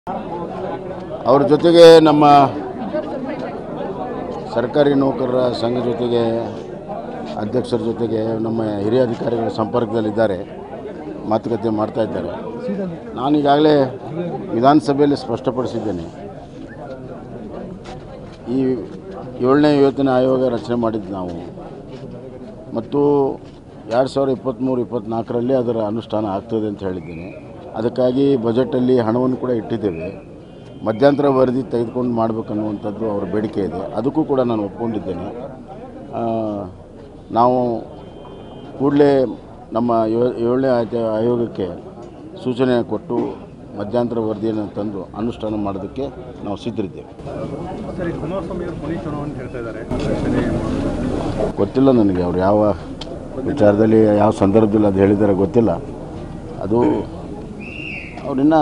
ಅವ್ರ ಜೊತೆಗೆ ನಮ್ಮ ಸರ್ಕಾರಿ ನೌಕರರ ಸಂಘ ಜೊತೆಗೆ ಅಧ್ಯಕ್ಷರ ಜೊತೆಗೆ ನಮ್ಮ ಹಿರಿಯ ಅಧಿಕಾರಿಗಳ ಸಂಪರ್ಕದಲ್ಲಿದ್ದಾರೆ ಮಾತುಕತೆ ಮಾಡ್ತಾ ಇದ್ದಾರೆ ನಾನು ಈಗಾಗಲೇ ವಿಧಾನಸಭೆಯಲ್ಲಿ ಸ್ಪಷ್ಟಪಡಿಸಿದ್ದೇನೆ ಈ ಏಳನೇ ಯೋಜನೆ ಆಯೋಗ ರಚನೆ ಮಾಡಿದ್ದು ನಾವು ಮತ್ತು ಎರಡು ಸಾವಿರದ ಇಪ್ಪತ್ತ್ಮೂರು ಇಪ್ಪತ್ತ್ನಾಲ್ಕರಲ್ಲಿ ಅದರ ಅನುಷ್ಠಾನ ಆಗ್ತದೆ ಅಂತ ಹೇಳಿದ್ದೇನೆ ಅದಕ್ಕಾಗಿ ಬಜೆಟಲ್ಲಿ ಹಣವನ್ನು ಕೂಡ ಇಟ್ಟಿದ್ದೇವೆ ಮಧ್ಯಂತರ ವರದಿ ತೆಗೆದುಕೊಂಡು ಮಾಡಬೇಕನ್ನುವಂಥದ್ದು ಅವರ ಬೇಡಿಕೆ ಇದೆ ಅದಕ್ಕೂ ಕೂಡ ನಾನು ಒಪ್ಕೊಂಡಿದ್ದೇನೆ ಆ, ನಾವು ಕೂಡಲೇ ನಮ್ಮ ಯೋ- ಏಳನೇ ಆಯ- ಆಯೋಗಕ್ಕೆ ಸೂಚನೆ ಕೊಟ್ಟು ಮಧ್ಯಂತರ ವರದಿಯನ್ನು ತಂದು ಅನುಷ್ಠಾನ ಮಾಡೋದಕ್ಕೆ ನಾವು ಸಿದ್ಧರಿದ್ದೇವೆ ಸರ್ ಈ ಕುಮಾರಸ್ವಾಮಿ ಅವರು ಕೊನೆ ಚುನಾವಣೆ ಹೇಳ್ತಾ ಇದ್ದಾರೆ ಗೊತ್ತಿಲ್ಲ ನನಗೆ ಅವ್ರು ಯಾವ ವಿಚಾರದಲ್ಲಿ ಯಾವ ಸಂದರ್ಭದಲ್ಲಿ ಅದು ಹೇಳಿದ್ದಾರೆ ಗೊತ್ತಿಲ್ಲ ಅದು ಅವ್ರಿನ್ನ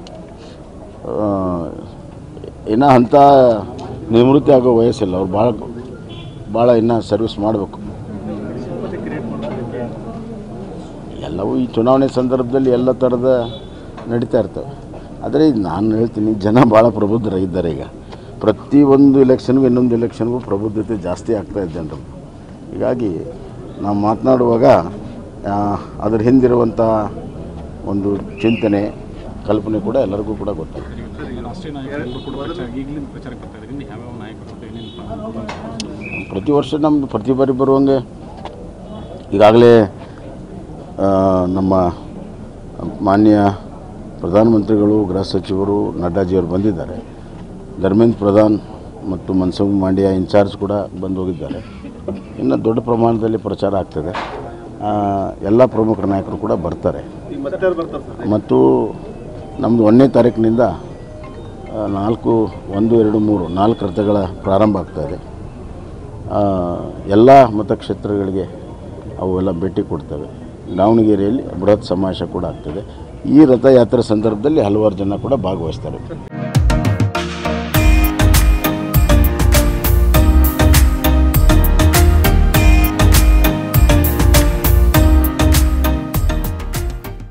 ಇನ್ನೂ ಅಂಥ ನಿವೃತ್ತಿ ಆಗೋ ವಯಸ್ಸಿಲ್ಲ ಅವ್ರು ಭಾಳ ಭಾಳ ಇನ್ನೂ ಸರ್ವಿಸ್ ಮಾಡಬೇಕು ಮತ್ತೆ ಕ್ರಿಯೇಟ್ ಮಾಡೋದಕ್ಕೆ ಎಲ್ಲವೂ ಈ ಚುನಾವಣೆ ಸಂದರ್ಭದಲ್ಲಿ ಎಲ್ಲ ಥರದ ನಡೀತಾ ಇರ್ತವೆ ಆದರೆ ಇದು ನಾನು ಹೇಳ್ತೀನಿ ಜನ ಭಾಳ ಪ್ರಬುದ್ಧರಾಗಿದ್ದಾರೆ ಈಗ ಪ್ರತಿಯೊಂದು ಇಲೆಕ್ಷನ್ಗೂ ಇನ್ನೊಂದು ಇಲೆಕ್ಷನ್ಗೂ ಪ್ರಬುದ್ಧತೆ ಜಾಸ್ತಿ ಆಗ್ತಾ ಇದೆ ಜನರು ಹೀಗಾಗಿ ನಾವು ಮಾತನಾಡುವಾಗ ಆ, ಅದ್ರ ಹಿಂದಿರುವಂಥ ಒಂದು ಚಿಂತನೆ ಕಲ್ಪನೆ ಕೂಡ ಎಲ್ಲರಿಗೂ ಕೂಡ ಗೊತ್ತಾಗುತ್ತೆ ಈಗ ರಾಷ್ಟ್ರೀಯ ನಾಯಕರು ಕೂಡ ಪ್ರಚಾರ ಈಗಲಿಂದ ಪ್ರಚಾರಕ್ಕೆ ಬರ್ತಾ ಇದ್ದಾರೆ ಇನ್ನು ಯಾವ್ಯಾವ ನಾಯಕರು ಅಂತ ಏನೇನು ಪ್ರತಿ ವರ್ಷ ನಮ್ಮದು ಪ್ರತಿ ಬಾರಿ ಬರುವಂಗೆ ಈಗಾಗಲೇ ಆ, ನಮ್ಮ ಮಾನ್ಯ ಪ್ರಧಾನಮಂತ್ರಿಗಳು ಗೃಹ ಸಚಿವರು ನಡ್ಡಾಜಿಯವರು ಬಂದಿದ್ದಾರೆ ಧರ್ಮೇಂದ್ರ ಪ್ರಧಾನ್ ಮತ್ತು ಮನ್ಸುಖ್ ಮಾಂಡ್ಯ ಇನ್ಚಾರ್ಜ್ ಕೂಡ ಬಂದು ಹೋಗಿದ್ದಾರೆ ಇನ್ನು ದೊಡ್ಡ ಪ್ರಮಾಣದಲ್ಲಿ ಪ್ರಚಾರ ಆಗ್ತದೆ ಆ, ಎಲ್ಲ ಪ್ರಮುಖ ನಾಯಕರು ಕೂಡ ಬರ್ತಾರೆ ಈಗ ಮತ್ತೆ ಯಾರು ಬರ್ತಾರೆ ಸರ್ ಮತ್ತು ನಮ್ಮದು ಒಂದನೇ ತಾರೀಕಿನಿಂದ ಆ, ನಾಲ್ಕು ಒಂದು ಎರಡು ಮೂರು ನಾಲ್ಕು ರಥಗಳ ಪ್ರಾರಂಭ ಆಗ್ತಾಯಿದೆ ಎಲ್ಲ ಮತಕ್ಷೇತ್ರಗಳಿಗೆ ಅವೆಲ್ಲ ಭೇಟಿ ಕೊಡ್ತವೆ ದಾವಣಗೆರೆಯಲ್ಲಿ ಬೃಹತ್ ಸಮಾವೇಶ ಕೂಡ ಆಗ್ತದೆ ಈ ರಥಯಾತ್ರೆ ಸಂದರ್ಭದಲ್ಲಿ ಹಲವಾರು ಜನ ಕೂಡ ಭಾಗವಹಿಸ್ತಾರೆ